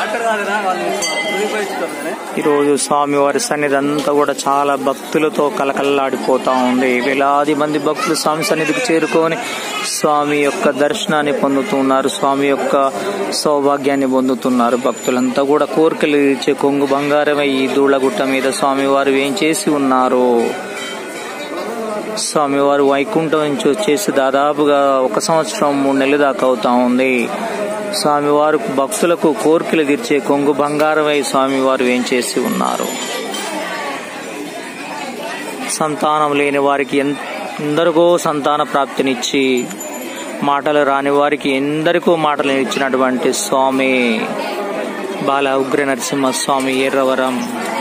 ఈరోజు స్వామివారి సన్నిధి అంతా కూడా చాలా భక్తులతో కలకల్లాడిపోతా ఉంది వేలాది మంది భక్తులు స్వామి సన్నిధికి చేరుకొని స్వామి యొక్క దర్శనాన్ని పొందుతున్నారు స్వామి యొక్క సౌభాగ్యాన్ని పొందుతున్నారు భక్తులంతా కూడా కోరికలు ఇచ్చే కొంగు బంగారమై ఈ దూళ్ళగుట్ట మీద స్వామివారు ఏం చేసి ఉన్నారు స్వామివారు వైకుంఠం నుంచి వచ్చేసి దాదాపుగా ఒక సంవత్సరం మూడు నెలల దాకా అవుతా ఉంది స్వామివారు భక్తులకు కోరికలు తీర్చే కొంగు బంగారమై స్వామివారు ఏం చేసి ఉన్నారు సంతానం లేని వారికి ఎందరికో సంతాన ప్రాప్తినిచ్చి మాటలు రాని వారికి ఎందరికో మాటలు ఇచ్చినటువంటి స్వామి బాల ఉగ్ర నరసింహ స్వామి ఎర్రవరం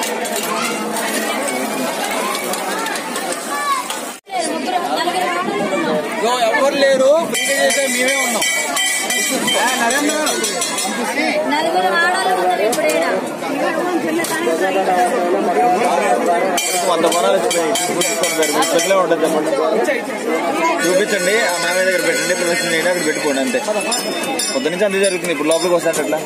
ఎవరు లేరు ఫ్రీగా చేసే మేమే ఉన్నాం నలుగురు ఆడాలి ఉన్నారు ఇప్పుడు ఈడ. వంద పొలాలు వచ్చినాయి చూపించుకోండి సార్ మీ స్పెషల్ ఉంటుంది చెప్పండి చూపించండి ఆ మేమే దగ్గర పెట్టండి ప్రదర్శన చేయండి అక్కడ పెట్టుకోండి అంతే పొద్దు నుంచి అంతే జరుగుతుంది ఇప్పుడు లోపలికి వస్తారు అట్లా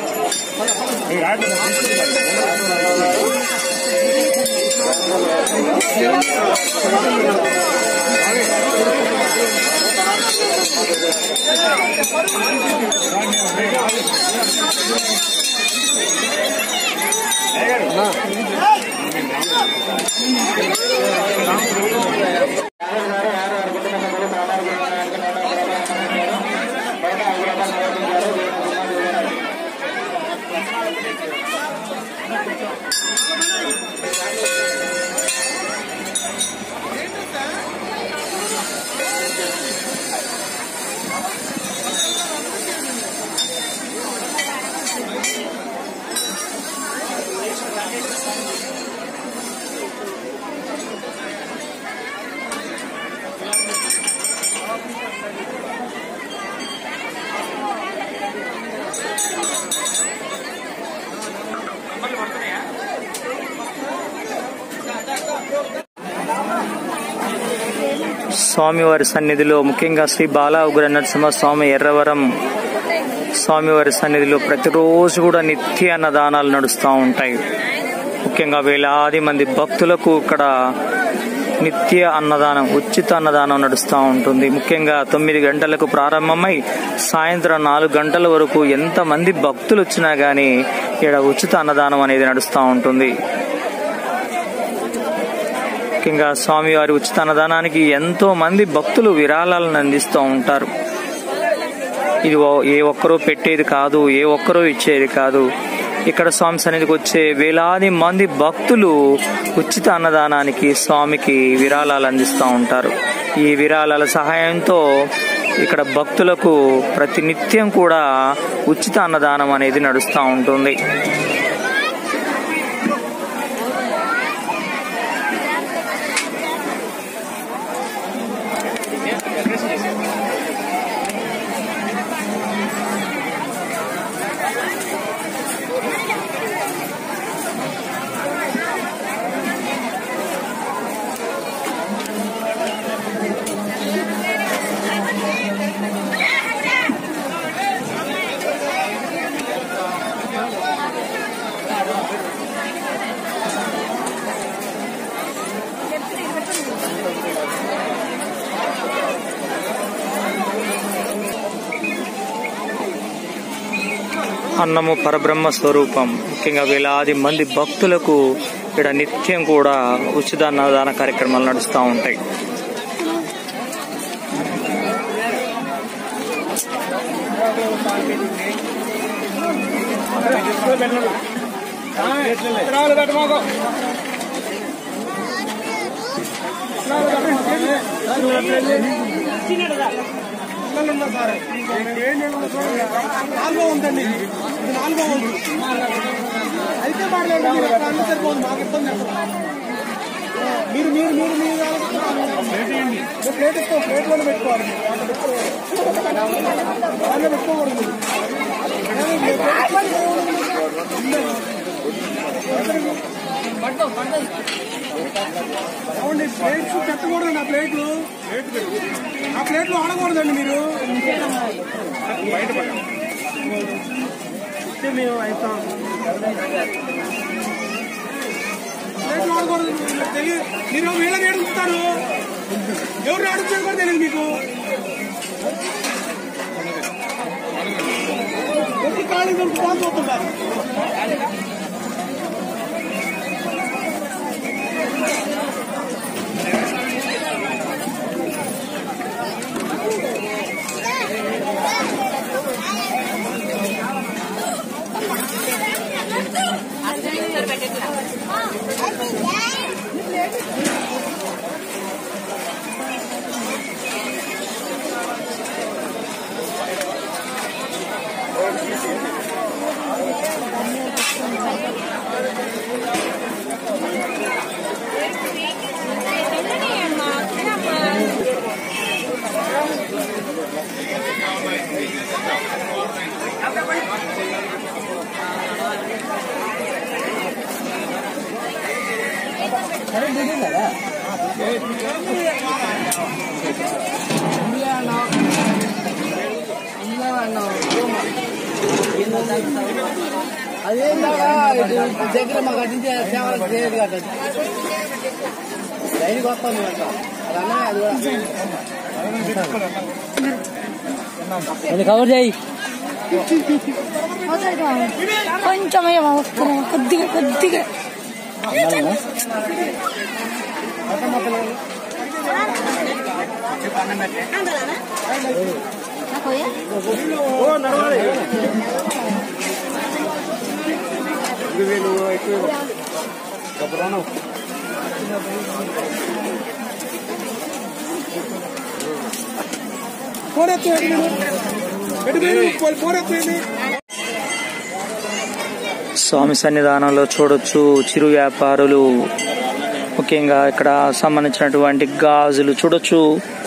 స్వామివారి సన్నిధిలో ముఖ్యంగా శ్రీ బాల ఉగ్ర నరసింహ స్వామి ఎర్రవరం స్వామివారి సన్నిధిలో ప్రతిరోజు కూడా నిత్య అన్నదానాలు నడుస్తూ ఉంటాయి ముఖ్యంగా వేలాది మంది భక్తులకు ఇక్కడ నిత్య అన్నదానం ఉచిత అన్నదానం నడుస్తూ ఉంటుంది ముఖ్యంగా తొమ్మిది గంటలకు ప్రారంభమై సాయంత్రం నాలుగు గంటల వరకు ఎంత మంది భక్తులు వచ్చినా గానీ ఇక్కడ ఉచిత అన్నదానం అనేది నడుస్తూ ఉంటుంది ముఖ్యంగా స్వామివారి ఉచిత అన్నదానానికి ఎంతో మంది భక్తులు విరాళాలను అందిస్తూ ఉంటారు ఇది ఓ- ఏ ఒక్కరూ పెట్టేది కాదు ఏ ఒక్కరూ ఇచ్చేది కాదు ఇక్కడ స్వామి సన్నిధికి వచ్చే వేలాది మంది భక్తులు ఉచిత అన్నదానానికి స్వామికి విరాళాలు అందిస్తూ ఉంటారు ఈ విరాళాల సహాయంతో ఇక్కడ భక్తులకు ప్రతి నిత్యం కూడా ఉచిత అన్నదానం అనేది నడుస్తూ ఉంటుంది అన్నము పరబ్రహ్మ స్వరూపం ముఖ్యంగా వేలాది మంది భక్తులకు ఇక్కడ నిత్యం కూడా ఉచిత అన్నదాన కార్యక్రమాలు నడుస్తూ ఉంటాయి నాలుగో ఉందండి ఇది నాలుగో ఉంది అయితే మాట్లాడండి మీరు అట్లా అంటే సరిపోదు మాకు ఇబ్బంది అసలు మీరు మీరు మీరు మీరు మీరు ప్లేట్ ఇస్తాం ప్లేట్లోనే పెట్టుకోవాలి మీరు. దాంట్లో పెట్టుకోకూడదు. దాంట్లో పెట్టుకోకూడదు మీరు. ఏమీ లేదు. ఏమండి ప్లేట్స్ పెట్టకూడదు ఆ ప్లేట్లు ఆ ప్లేట్లు ఆడకూడదండి మీరు అయితే మేము అవుతాం ప్లేట్లు వాడకూడదు మీకు తెలియదు మీరు వీళ్ళకి ఏడుస్తారు ఎవరు ఆడించారు కూడా తెలియదు మీకు కొద్ది ఖాళీ దొరికి పోతున్నారు అదేం కాదా ఇటు దగ్గర మాకు అట్టించే సేవలు చేయదు కదా డైరీకి వస్తాను అంట అది అన్నమే అది కూడా అది కవర్ చేయి కొంచెం ఏమో వస్తున్నాయి కొద్దిగా కొద్దిగా ఫోన్ ఎత్తండి ఎటు ఫోన్ ఎత్తండి స్వామి సన్నిధానంలో చూడొచ్చు చిరు వ్యాపారులు ముఖ్యంగా ఇక్కడ సంబంధించినటువంటి గాజులు చూడొచ్చు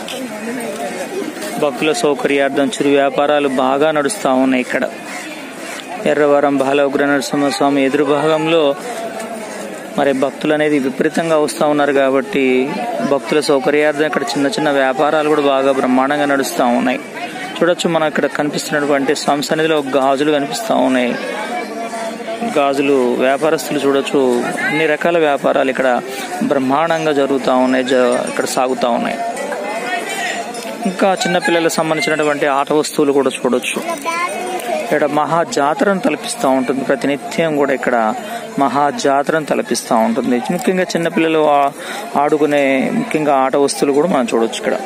భక్తుల సౌకర్యార్థం చిరు వ్యాపారాలు బాగా నడుస్తా ఉన్నాయి ఇక్కడ ఎర్రవరం బాలఉగ్ర నరసింహస్వామి ఎదురు భాగంలో మరి భక్తులు అనేది విపరీతంగా వస్తూ ఉన్నారు కాబట్టి భక్తుల సౌకర్యార్థం ఇక్కడ చిన్న చిన్న వ్యాపారాలు కూడా బాగా బ్రహ్మాండంగా నడుస్తూ ఉన్నాయి చూడొచ్చు మనం ఇక్కడ కనిపిస్తున్నటువంటి స్వామి సన్నిధిలో గాజులు కనిపిస్తూ ఉన్నాయి గాజులు వ్యాపారస్తులు చూడొచ్చు అన్ని రకాల వ్యాపారాలు ఇక్కడ బ్రహ్మాండంగా జరుగుతూ ఉన్నాయి జ- ఇక్కడ సాగుతూ ఉన్నాయి ఇంకా చిన్నపిల్లలకు సంబంధించినటువంటి ఆట వస్తువులు కూడా చూడొచ్చు ఇక్కడ మహా జాతరను తలపిస్తూ ఉంటుంది ప్రతినిత్యం కూడా ఇక్కడ మహా జాతరను తలపిస్తూ ఉంటుంది ముఖ్యంగా చిన్నపిల్లలు ఆ- ఆడుకునే ముఖ్యంగా ఆట వస్తువులు కూడా మనం చూడొచ్చు ఇక్కడ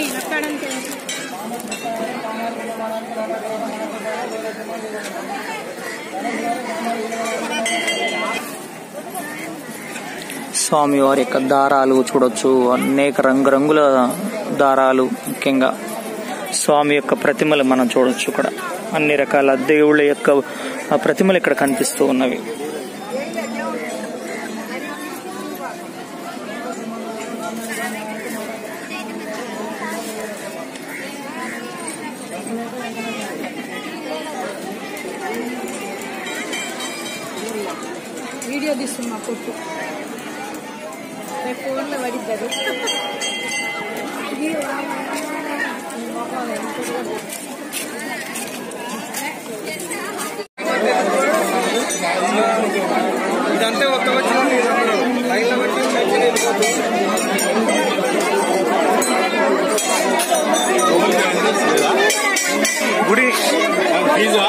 స్వామి వారి యొక్క దారాలు చూడొచ్చు అనేక రంగురంగుల దారాలు ముఖ్యంగా స్వామి యొక్క ప్రతిమలు మనం చూడొచ్చు ఇక్కడ అన్ని రకాల దేవుళ్ళ యొక్క ఆ ప్రతిమలు ఇక్కడ కనిపిస్తూ ఉన్నవి వీడియో తీస్తున్నా కొట్టు రేపు ఫోన్లో పడిద్దారు ఇదంతే ఒక్క వచ్చిన లైన్లో పెట్టి గుడి ఫీజా